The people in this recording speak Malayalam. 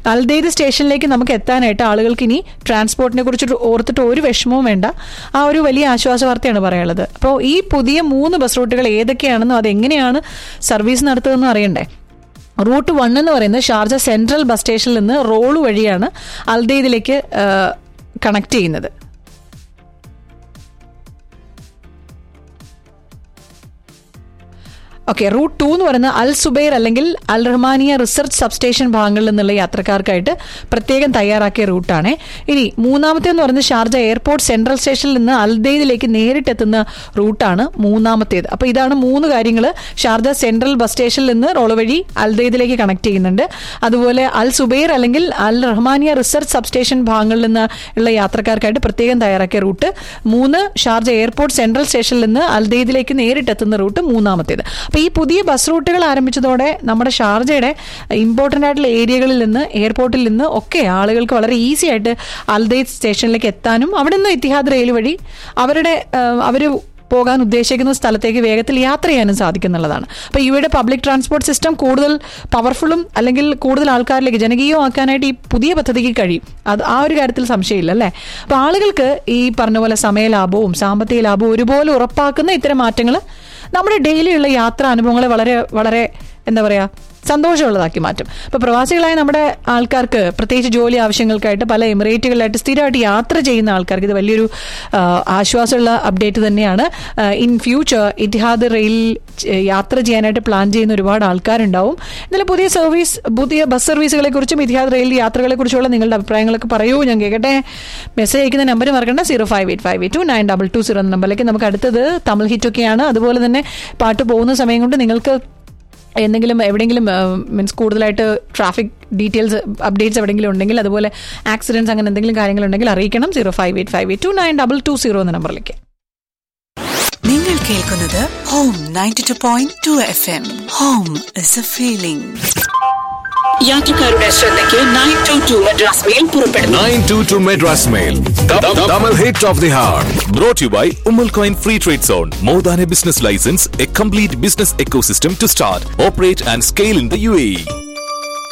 അൽദെയ്ദ് സ്റ്റേഷനിലേക്ക് നമുക്ക് എത്താനായിട്ട് ആളുകൾക്ക് ഇനി ട്രാൻസ്പോർട്ടിനെ കുറിച്ച് ഓർത്തിട്ട് ഒരു വിഷമവും വേണ്ട ആ ഒരു വലിയ ആശ്വാസ വാർത്തയാണ് പറയാനുള്ളത് അപ്പോൾ ഈ പുതിയ മൂന്ന് ബസ് റൂട്ടുകൾ ഏതൊക്കെയാണെന്നും അതെങ്ങനെയാണ് സർവീസ് നടത്തുന്നതെന്നും അറിയണ്ടേ റൂട്ട് വൺ എന്ന് പറയുന്നത് ഷാർജ സെൻട്രൽ ബസ് സ്റ്റേഷനിൽ നിന്ന് റോള് വഴിയാണ് അൽദെയ്ദിലേക്ക് കണക്ട് ചെയ്യുന്നത് ഓക്കെ റൂട്ട് ടു എന്ന് പറയുന്നത് അൽ സുബൈർ അല്ലെങ്കിൽ അൽ റഹ്മാനിയ റിസർച്ച് സബ്സ്റ്റേഷൻ ഭാഗങ്ങളിൽ നിന്നുള്ള യാത്രക്കാർക്കായിട്ട് പ്രത്യേകം തയ്യാറാക്കിയ റൂട്ടാണ് ഇനി മൂന്നാമത്തെ എന്ന് പറയുന്നത് ഷാർജ എയർപോർട്ട് സെൻട്രൽ സ്റ്റേഷനിൽ നിന്ന് അൽദെയ്ദിലേക്ക് നേരിട്ടെത്തുന്ന റൂട്ടാണ് മൂന്നാമത്തേത് അപ്പോൾ ഇതാണ് മൂന്ന് കാര്യങ്ങൾ ഷാർജ സെൻട്രൽ ബസ് സ്റ്റേഷനിൽ നിന്ന് റോള് വഴി അൽദെയ്ദിലേക്ക് കണക്ട് ചെയ്യുന്നുണ്ട് അതുപോലെ അൽ സുബൈർ അല്ലെങ്കിൽ അൽ റഹ്മാനിയ റിസർച്ച് സബ്സ്റ്റേഷൻ ഭാഗങ്ങളിൽ നിന്ന് ഉള്ള യാത്രക്കാർക്കായിട്ട് പ്രത്യേകം തയ്യാറാക്കിയ റൂട്ട് മൂന്ന് ഷാർജ എയർപോർട്ട് സെൻട്രൽ സ്റ്റേഷനിൽ നിന്ന് അൽദെയ്ദിലേക്ക് നേരിട്ടെത്തുന്ന റൂട്ട് മൂന്നാമത്തേത് അപ്പോൾ ഈ പുതിയ ബസ് റൂട്ടുകൾ ആരംഭിച്ചതോടെ നമ്മുടെ ഷാർജയുടെ ഇമ്പോർട്ടൻ്റ് ആയിട്ടുള്ള ഏരിയകളിൽ നിന്ന് എയർപോർട്ടിൽ നിന്ന് ഒക്കെ ആളുകൾക്ക് വളരെ ഈസി ആയിട്ട് അൽദെയ്ദ് സ്റ്റേഷനിലേക്ക് എത്താനും അവിടെ നിന്ന് ഇത്തിഹാദ് റെയിൽ വഴി അവരുടെ അവർ പോകാൻ ഉദ്ദേശിക്കുന്ന സ്ഥലത്തേക്ക് വേഗത്തിൽ യാത്ര ചെയ്യാനും സാധിക്കുന്നുള്ളതാണ് അപ്പോൾ ഇവയുടെ പബ്ലിക് ട്രാൻസ്പോർട്ട് സിസ്റ്റം കൂടുതൽ പവർഫുള്ളും അല്ലെങ്കിൽ കൂടുതൽ ആൾക്കാരിലേക്ക് ജനകീയമാക്കാനായിട്ട് ഈ പുതിയ പദ്ധതിക്ക് കഴിയും അത് ആ ഒരു കാര്യത്തിൽ സംശയമില്ല അല്ലേ അപ്പോൾ ആളുകൾക്ക് ഈ പറഞ്ഞ പോലെ സമയലാഭവും സാമ്പത്തിക ലാഭവും ഒരുപോലെ ഉറപ്പാക്കുന്ന ഇത്തരം മാറ്റങ്ങൾ നമ്മുടെ ഡെയിലിയുള്ള യാത്രാ അനുഭവങ്ങളെ വളരെ വളരെ എന്താ പറയുക സന്തോഷമുള്ളതാക്കി മാറ്റും ഇപ്പോൾ പ്രവാസികളായ നമ്മുടെ ആൾക്കാർക്ക് പ്രത്യേകിച്ച് ജോലി ആവശ്യങ്ങൾക്കായിട്ട് പല എമിറേറ്റുകളിലായിട്ട് സ്ഥിരമായിട്ട് യാത്ര ചെയ്യുന്ന ആൾക്കാർക്ക് ഇത് വലിയൊരു ആശ്വാസമുള്ള അപ്ഡേറ്റ് തന്നെയാണ് ഇൻ ഫ്യൂച്ചർ ഇത്തിഹാദ് റെയിൽ യാത്ര ചെയ്യാനായിട്ട് പ്ലാൻ ചെയ്യുന്ന ഒരുപാട് ആൾക്കാരുണ്ടാവും എന്നാലും പുതിയ സർവീസ് പുതിയ ബസ് സർവീസുകളെ കുറിച്ചും ഇത്തിഹാദ് റെയിൽ യാത്രകളെ കുറിച്ചുള്ള നിങ്ങളുടെ അഭിപ്രായങ്ങളൊക്കെ പറയൂ ഞാൻ കേൾക്കട്ടെ മെസ്സേജ് അയക്കുന്ന നമ്പർ മറക്കണ്ട zero five eight five eight two nine double two zero എന്ന നമ്പറിലേക്ക് നമുക്ക് അടുത്തത് തമിഴ് ഹിറ്റൊക്കെയാണ് അതുപോലെ തന്നെ പാട്ട് പോകുന്ന സമയം കൊണ്ട് നിങ്ങൾക്ക് എന്തെങ്കിലും എവിടെയെങ്കിലും മീൻസ് കൂടുതലായിട്ട് ട്രാഫിക് ഡീറ്റെയിൽസ് അപ്ഡേറ്റ്സ് എവിടെയെങ്കിലും ഉണ്ടെങ്കിൽ അതുപോലെ ആക്സിഡൻസ് അങ്ങനെ എന്തെങ്കിലും കാര്യങ്ങളുണ്ടെങ്കിൽ അറിയിക്കണം zero five eight five eight two nine double two zero എന്ന നമ്പറിലേക്ക് നിങ്ങൾ കേൾക്കുന്നത് Home ninety two point two F M Home is a feeling യാത്രക്കാരുടെ ശ്രദ്ധയ്ക്ക് nine two two Madras Mail പുറപ്പെടുന്നു 922 Madras Mail. Double hit of the hour. Brought to you by Umal Coin Free Trade Zone. More than a business license, a complete business ecosystem to start, operate, and scale in the UAE.